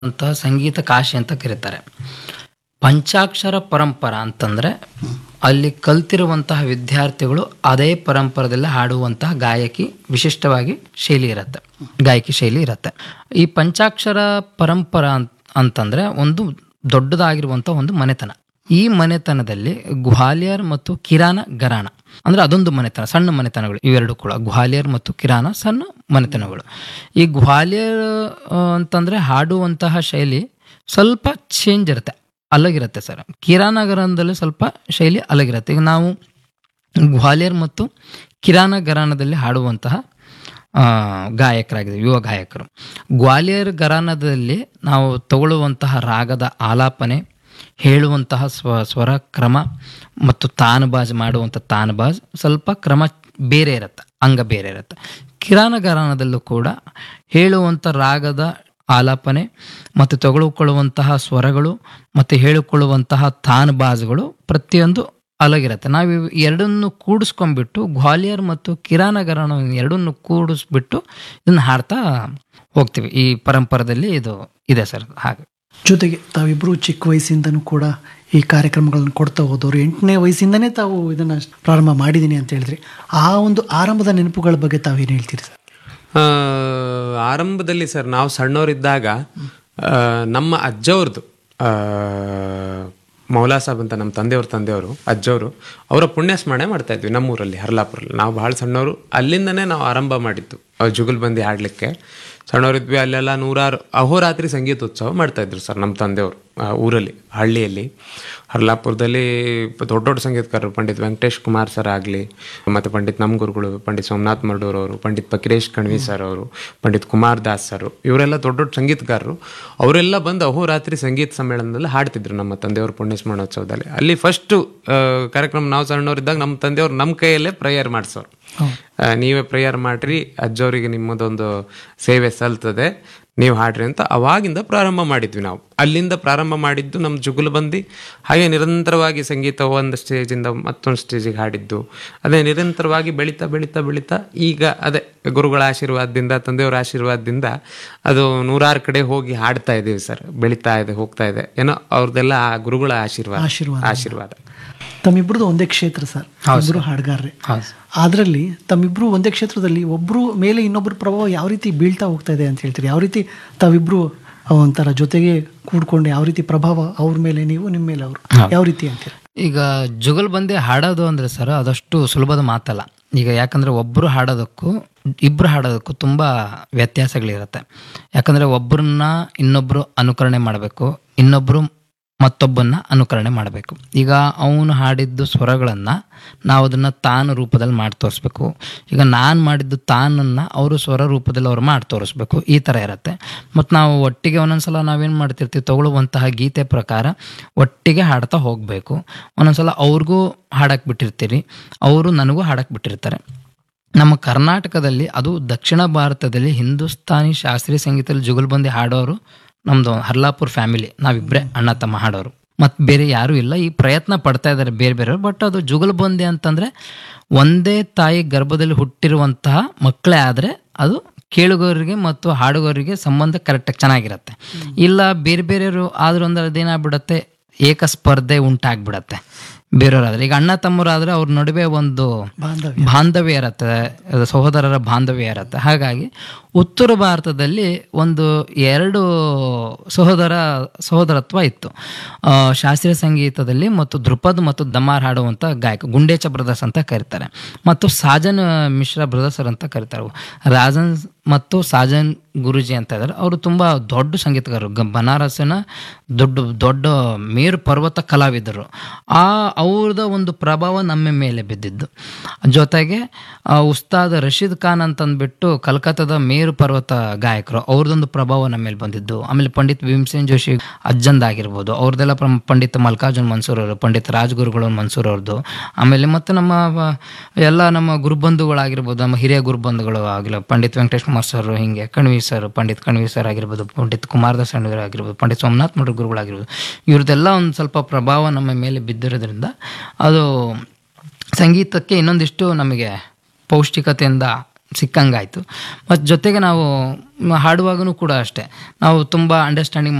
ಅಂತ ಸಂಗೀತ ಕಾಶಿ ಅಂತ ಕರೀತಾರೆ ಪಂಚಾಕ್ಷರ ಪರಂಪರ ಅಂತಂದರೆ ಅಲ್ಲಿ ಕಲ್ತಿರುವಂತಹ ವಿದ್ಯಾರ್ಥಿಗಳು ಅದೇ ಪರಂಪರದಲ್ಲಿ ಹಾಡುವಂತಹ ಗಾಯಕಿ ವಿಶಿಷ್ಟವಾಗಿ ಶೈಲಿ ಇರುತ್ತೆ ಗಾಯಕಿ ಶೈಲಿ ಇರುತ್ತೆ ಈ ಪಂಚಾಕ್ಷರ ಪರಂಪರ ಅಂತ ಅಂತಂದರೆ ಒಂದು ದೊಡ್ಡದಾಗಿರುವಂಥ ಒಂದು ಮನೆತನ ಈ ಮನೆತನದಲ್ಲಿ ಗ್ವಾಲಿಯರ್ ಮತ್ತು ಕಿರಾನ ಗರಾಣ ಅಂದ್ರೆ ಅದೊಂದು ಮನೆತನ ಸಣ್ಣ ಮನೆತನಗಳು ಇವೆರಡು ಕೂಡ ಗ್ವಾಲಿಯರ್ ಮತ್ತು ಕಿರಾನ ಸಣ್ಣ ಮನೆತನಗಳು ಈ ಗ್ವಾಲಿಯರ್ ಆ, ಅಂತಂದ್ರೆ ಹಾಡುವಂತಹ ಶೈಲಿ ಸ್ವಲ್ಪ ಚೇಂಜ್ ಇರುತ್ತೆ ಅಲಗಿರುತ್ತೆ ಸರ್ ಕಿರಾನಗರದಲ್ಲಿ ಸ್ವಲ್ಪ ಶೈಲಿ ಅಲಗಿರುತ್ತೆ ಈಗ ನಾವು ಗ್ವಾಲಿಯರ್ ಮತ್ತು ಕಿರಾನ ಗರಾನದಲ್ಲಿ ಹಾಡುವಂತಹ ಆ, ಗಾಯಕರಾಗಿದೆ ಯುವ ಗಾಯಕರು ಗ್ವಾಲಿಯರ್ ಗರಾನದಲ್ಲಿ ನಾವು ತಗೊಳ್ಳುವಂತಹ ರಾಗದ ಆಲಾಪನೆ ಹೇಳುವಂತಹ ಸ್ವ ಸ್ವರ ಕ್ರಮ ಮತ್ತು ತಾನಬಾಜ್ ಮಾಡುವಂಥ ತಾನಬಾಜ್ ಸ್ವಲ್ಪ ಕ್ರಮ ಬೇರೆ ಇರುತ್ತೆ ಅಂಗ ಬೇರೆ ಇರುತ್ತೆ ಕಿರಾನ ಗರಾನದಲ್ಲೂ ಕೂಡ ಹೇಳುವಂಥ ರಾಗದ ಆಲಾಪನೆ ಮತ್ತು ತಗೊಳ್ಕೊಳ್ಳುವಂತಹ ಸ್ವರಗಳು ಮತ್ತು ಹೇಳಿಕೊಳ್ಳುವಂತಹ ತಾನಬಾಜ್ಗಳು ಪ್ರತಿಯೊಂದು ಅಲಗಿರುತ್ತೆ ನಾವು ಇವ್ ಎರಡನ್ನು ಕೂಡಿಸ್ಕೊಂಡ್ಬಿಟ್ಟು ಗ್ವಾಲಿಯರ್ ಮತ್ತು ಕಿರಾನ ಗರಾನ ಎರಡನ್ನು ಕೂಡಿಸ್ಬಿಟ್ಟು ಇದನ್ನು ಹಾಡ್ತಾ ಹೋಗ್ತೀವಿ ಈ ಪರಂಪರದಲ್ಲಿ ಇದು ಇದೆ ಸರ್ ಹಾಗೆ ಜೊತೆಗೆ ತಾವಿಬ್ಬರು ಚಿಕ್ಕ ವಯಸ್ಸಿಂದನೂ ಕೂಡ ಈ ಕಾರ್ಯಕ್ರಮಗಳನ್ನು ಕೊಡ್ತಾ ಹೋದವರು ಎಂಟನೇ ವಯಸ್ಸಿಂದನೇ ತಾವು ಇದನ್ನು ಪ್ರಾರಂಭ ಮಾಡಿದ್ದೀನಿ ಅಂತ ಹೇಳಿದ್ರಿ ಆ ಒಂದು ಆರಂಭದ ನೆನಪುಗಳ ಬಗ್ಗೆ ತಾವೇನು ಹೇಳ್ತೀರಿ ಸರ್ ಆ, ಆರಂಭದಲ್ಲಿ ಸರ್ ನಾವು ಸಣ್ಣವರಿದ್ದಾಗ ಆ, ನಮ್ಮ ಅಜ್ಜವ್ರದ್ದು ಆ, ಮೌಲಾ ಸಾಬ್ ಅಂತ ನಮ್ಮ ತಂದೆಯವ್ರ ತಂದೆಯವರು ಅಜ್ಜವರು ಅವರ ಪುಣ್ಯ ಸ್ಮರಣೆ ಮಾಡ್ತಾ ಇದ್ವಿ ನಮ್ಮೂರಲ್ಲಿ ಹರ್ಲಾಪುರಲ್ಲಿ ನಾವು ಭಾಳ ಸಣ್ಣವರು ಅಲ್ಲಿಂದನೇ ನಾವು ಆರಂಭ ಮಾಡಿದ್ದು ಆ ಜುಗಲ್ಬಂದಿ ಹಾಡಲಿಕ್ಕೆ ಸಣ್ಣವರಿದ್ವಿ ಅಲ್ಲೆಲ್ಲ ನೂರಾರು ಅಹೋರಾತ್ರಿ ಸಂಗೀತೋತ್ಸವ ಮಾಡ್ತಾ ಇದ್ರು ಸರ್ ನಮ್ಮ ತಂದೆಯವರು ಆ, ಊರಲ್ಲಿ ಹಳ್ಳಿಯಲ್ಲಿ ಹರ್ಲಾಪುರದಲ್ಲಿ ದೊಡ್ಡ ದೊಡ್ಡ ಸಂಗೀತಕಾರರು ಪಂಡಿತ್ ವೆಂಕಟೇಶ್ ಕುಮಾರ್ ಸರ್ ಆಗಲಿ ಮತ್ತು ಪಂಡಿತ್ ನಮ್ಮ ಗುರುಗಳು ಪಂಡಿತ್ ಸೋಮನಾಥ್ ಮರ್ಡೂರ್ ಅವರು ಪಂಡಿತ್ ಫಕೀರೇಶ್ ಕಣ್ವಿ ಸರ್ ಅವರು ಪಂಡಿತ್ ಕುಮಾರ್ ದಾಸ್ ಸರ್ ಇವರೆಲ್ಲ ದೊಡ್ಡ ದೊಡ್ಡ ಸಂಗೀತಗಾರರು ಅವರೆಲ್ಲ ಬಂದು ಅಹೋರಾತ್ರಿ ಸಂಗೀತ ಸಮ್ಮೇಳನದಲ್ಲಿ ಹಾಡ್ತಿದ್ರು ನಮ್ಮ ತಂದೆಯವ್ರ ಪುಣ್ಯಸ್ಮರಣೋತ್ಸವದಲ್ಲಿ ಅಲ್ಲಿ ಫಸ್ಟು ಕಾರ್ಯಕ್ರಮ ನಾವು ಸಣ್ಣವರಿದ್ದಾಗ ನಮ್ಮ ತಂದೆಯವ್ರು ನಮ್ಮ ಕೈಯಲ್ಲೇ ಪ್ರೇಯರ್ ಮಾಡಿಸೋರು ಆ, ನೀವೇ ಪ್ರೇಯರ್ ಮಾಡ್ರಿ ಅಜ್ಜವರಿಗೆ ನಿಮ್ಮದೊಂದು ಸೇವೆ ಸಲ್ತದೆ ನೀವು ಹಾಡ್ರಿ ಅಂತ ಅವಾಗಿಂದ ಪ್ರಾರಂಭ ಮಾಡಿದ್ವಿ ನಾವು ಅಲ್ಲಿಂದ ಪ್ರಾರಂಭ ಮಾಡಿದ್ದು ನಮ್ಮ ಜುಗುಲು ಬಂದು ಹಾಗೆ ನಿರಂತರವಾಗಿ ಸಂಗೀತ ಒಂದು ಸ್ಟೇಜಿಂದ ಮತ್ತೊಂದು ಸ್ಟೇಜಿಗೆ ಹಾಡಿದ್ದು ಅದೇ ನಿರಂತರವಾಗಿ ಬೆಳೀತಾ ಬೆಳೀತಾ ಬೆಳೀತಾ ಈಗ ಅದೇ ಗುರುಗಳ ಆಶೀರ್ವಾದದಿಂದ ತಂದೆಯವರ ಆಶೀರ್ವಾದದಿಂದ ಅದು ನೂರಾರು ಕಡೆ ಹೋಗಿ ಹಾಡ್ತಾ ಇದ್ದೀವಿ ಸರ್ ಬೆಳೀತಾ ಇದೆ ಹೋಗ್ತಾ ಇದೆ ಏನೋ ಅವ್ರದ್ದೆಲ್ಲ ಆ ಗುರುಗಳ ಆಶೀರ್ವಾದ ಆಶೀರ್ವಾದ. ಆಶೀರ್ವಾದ ತಮ್ಮಿಬ್ರದ್ದು ಒಂದೇ ಕ್ಷೇತ್ರ ಸರ್ ಇಬ್ಬರು ಹಾಡುಗಾರರೇ ಹೌದು ಅದರಲ್ಲಿ ತಮ್ಮಿಬ್ರು ಒಂದೇ ಕ್ಷೇತ್ರದಲ್ಲಿ ಒಬ್ಬರು ಮೇಲೆ ಇನ್ನೊಬ್ಬರ ಪ್ರಭಾವ ಯಾವ ರೀತಿ ಬೀಳ್ತಾ ಹೋಗ್ತಾ ಇದೆ ಅಂತ ಹೇಳ್ತೀರಿ ಯಾವ ರೀತಿ ತಾವಿಬ್ರು ಒಂಥರ ಜೊತೆಗೆ ಕೂಡ್ಕೊಂಡು ಯಾವ ರೀತಿ ಪ್ರಭಾವ ಅವ್ರ ಮೇಲೆ ನೀವು ನಿಮ್ಮ ಮೇಲೆ ಅವರು ಯಾವ ರೀತಿ ಅಂತೀರಿ ಈಗ ಜುಗಲ್ಬಂದಿ ಹಾಡೋದು ಅಂದರೆ ಸರ್ ಅದಷ್ಟು ಸುಲಭದ ಮಾತಲ್ಲ ಈಗ ಯಾಕಂದರೆ ಒಬ್ಬರು ಹಾಡೋದಕ್ಕೂ ಇಬ್ಬರು ಹಾಡೋದಕ್ಕೂ ತುಂಬ ವ್ಯತ್ಯಾಸಗಳಿರುತ್ತೆ ಯಾಕಂದರೆ ಒಬ್ಬರನ್ನ ಇನ್ನೊಬ್ಬರು ಅನುಕರಣೆ ಮಾಡಬೇಕು ಇನ್ನೊಬ್ಬರು ಮತ್ತೊಬ್ಬನ್ನ ಅನುಕರಣೆ ಮಾಡಬೇಕು ಈಗ ಅವನು ಹಾಡಿದ್ದು ಸ್ವರಗಳನ್ನು ನಾವು ಅದನ್ನು ತಾನು ರೂಪದಲ್ಲಿ ಮಾಡಿ ತೋರಿಸ್ಬೇಕು ಈಗ ನಾನು ಮಾಡಿದ್ದು ತಾನನ್ನು ಅವರು ಸ್ವರ ರೂಪದಲ್ಲಿ ಅವ್ರು ಮಾಡಿ ತೋರಿಸ್ಬೇಕು ಈ ಥರ ಇರುತ್ತೆ ಮತ್ತು ನಾವು ಒಟ್ಟಿಗೆ ಒಂದೊಂದ್ಸಲ ನಾವೇನು ಮಾಡ್ತಿರ್ತೀವಿ ತಗೊಳ್ಳುವಂತಹ ಗೀತೆ ಪ್ರಕಾರ ಒಟ್ಟಿಗೆ ಹಾಡ್ತಾ ಹೋಗಬೇಕು ಒಂದೊಂದ್ಸಲ ಅವ್ರಿಗೂ ಹಾಡಕ್ಕೆ ಬಿಟ್ಟಿರ್ತೀರಿ ಅವರು ನನಗೂ ಹಾಡಕ್ಕೆ ಬಿಟ್ಟಿರ್ತಾರೆ ನಮ್ಮ ಕರ್ನಾಟಕದಲ್ಲಿ ಅದು ದಕ್ಷಿಣ ಭಾರತದಲ್ಲಿ ಹಿಂದೂಸ್ತಾನಿ ಶಾಸ್ತ್ರೀಯ ಸಂಗೀತದಲ್ಲಿ ಜುಗಲ್ಬಂದಿ ಹಾಡೋರು ನಮ್ಮದು ಹರ್ಲಾಪುರ್ ಫ್ಯಾಮಿಲಿ ನಾವಿಬ್ಬರೇ ಅಣ್ಣ ತಮ್ಮ ಹಾಡೋರು ಮತ್ತು ಬೇರೆ ಯಾರೂ ಇಲ್ಲ ಈ ಪ್ರಯತ್ನ ಪಡ್ತಾ ಇದ್ದಾರೆ ಬೇರೆ ಬೇರೆಯವರು ಬಟ್ ಅದು ಜುಗಲ್ಬಂದಿ ಅಂತಂದರೆ ಒಂದೇ ತಾಯಿ ಗರ್ಭದಲ್ಲಿ ಹುಟ್ಟಿರುವಂತಹ ಮಕ್ಕಳೇ ಆದರೆ ಅದು ಕೇಳುಗರಿಗೆ ಮತ್ತು ಹಾಡುಗರಿಗೆ ಸಂಬಂಧ ಕರೆಕ್ಟಾಗಿ ಚೆನ್ನಾಗಿರುತ್ತೆ ಇಲ್ಲ ಬೇರೆ ಬೇರೆಯವರು ಆದರೂ ಅಂದ್ರೆ ಅದೇನಾಗ್ಬಿಡತ್ತೆ ಏಕ ಸ್ಪರ್ಧೆ ಉಂಟಾಗ್ಬಿಡತ್ತೆ ಬೇರೆಯವರಾದ್ರೆ ಈಗ ಅಣ್ಣ ತಮ್ಮರಾದ್ರೆ ಅವ್ರ ನಡುವೆ ಒಂದು ಬಾಂಧವ್ಯ ಬಾಂಧವ್ಯ ಇರುತ್ತೆ ಅದು ಸಹೋದರರ ಬಾಂಧವ್ಯ ಇರುತ್ತೆ ಹಾಗಾಗಿ ಉತ್ತರ ಭಾರತದಲ್ಲಿ ಒಂದು ಎರಡು ಸಹೋದರ ಸಹೋದರತ್ವ ಇತ್ತು ಆ, ಶಾಸ್ತ್ರೀಯ ಸಂಗೀತದಲ್ಲಿ ಮತ್ತು ಧ್ರುಪದ್ ಮತ್ತು ದಮಾರ್ ಹಾಡುವಂಥ ಗಾಯಕ ಗುಂಡೇಚ ಬ್ರದರ್ಸ್ ಅಂತ ಕರೀತಾರೆ ಮತ್ತು ಸಾಜನ್ ಮಿಶ್ರಾ ಬ್ರದರ್ಸ್ ಅಂತ ಕರೀತಾರೆ ರಾಜನ್ ಮತ್ತು ಸಾಜನ್ ಗುರುಜಿ ಅಂತ ಇದ್ದಾರೆ ಅವರು ತುಂಬ ದೊಡ್ಡ ಸಂಗೀತಗಾರರು ಗ ಬನಾರಸ್ಸಿನ ದೊಡ್ಡ ದೊಡ್ಡ ಮೇರು ಪರ್ವತ ಕಲಾವಿದರು ಆ ಅವ್ರದ ಒಂದು ಪ್ರಭಾವ ನಮ್ಮ ಮೇಲೆ ಬಿದ್ದಿದ್ದು ಜೊತೆಗೆ ಆ, ಉಸ್ತಾದ್ ರಶೀದ್ ಖಾನ್ ಅಂತಂದ್ಬಿಟ್ಟು ಕಲ್ಕತ್ತಾದ ಮೇರು ಪರ್ವತ ಗಾಯಕರು ಅವ್ರದ್ದೊಂದು ಪ್ರಭಾವ ನಮ್ಮ ಮೇಲೆ ಬಂದಿದ್ದು ಆಮೇಲೆ ಪಂಡಿತ್ ಭೀಮಸೇನ್ ಜೋಶಿ ಅಜ್ಜಂದ್ ಆಗಿರ್ಬೋದು ಅವ್ರದ್ದೆಲ್ಲ ಪ್ರಮ್- ಪಂಡಿತ್ ಮಲ್ಕಾರ್ಜುನ್ ಮನ್ಸೂರ್ ಅವರು ಪಂಡಿತ್ ರಾಜ್ಗುರುಗಳು ಮನ್ಸೂರ್ ಅವ್ರದ್ದು ಆಮೇಲೆ ಮತ್ತು ನಮ್ಮ ವ- ಎಲ್ಲ ನಮ್ಮ ಗುರುಬಂಧುಗಳಾಗಿರ್ಬೋದು ನಮ್ಮ ಹಿರಿಯ ಗುರುಬಂಧುಗಳು ಆಗಿಲ್ಲ ಪಂಡಿತ್ ವೆಂಕಟೇಶ್ ಕುಮಾರ್ ಸರ್ ಹಿಂಗೆ ಕಣ್ವಿ ಸರ್ ಪಂಡಿತ್ ಕಣ್ವಿ ಸರ್ ಆಗಿರ್ಬೋದು ಪಂಡಿತ್ ಕುಮಾರದಾಸ್ ಅಣ್ಣವ್ರು ಆಗಿರ್ಬೋದು ಪಂಡಿತ್ ಸೋಮನಾಥ್ ಮಠ ಗುರುಗಳಾಗಿರ್ಬೋದು ಇವ್ರದ್ದೆಲ್ಲ ಒಂದು ಸ್ವಲ್ಪ ಪ್ರಭಾವ ನಮ್ಮ ಮೇಲೆ ಬಿದ್ದಿರೋದ್ರಿಂದ ಅದು ಸಂಗೀತಕ್ಕೆ ಇನ್ನೊಂದಿಷ್ಟು ನಮಗೆ ಪೌಷ್ಟಿಕತೆಯಿಂದ ಸಿಕ್ಕಂಗಾಯಿತು ಮತ್ತು ಜೊತೆಗೆ ನಾವು ಹಾಡುವಾಗೂ ಕೂಡ ಅಷ್ಟೇ ನಾವು ತುಂಬ ಅಂಡರ್ಸ್ಟ್ಯಾಂಡಿಂಗ್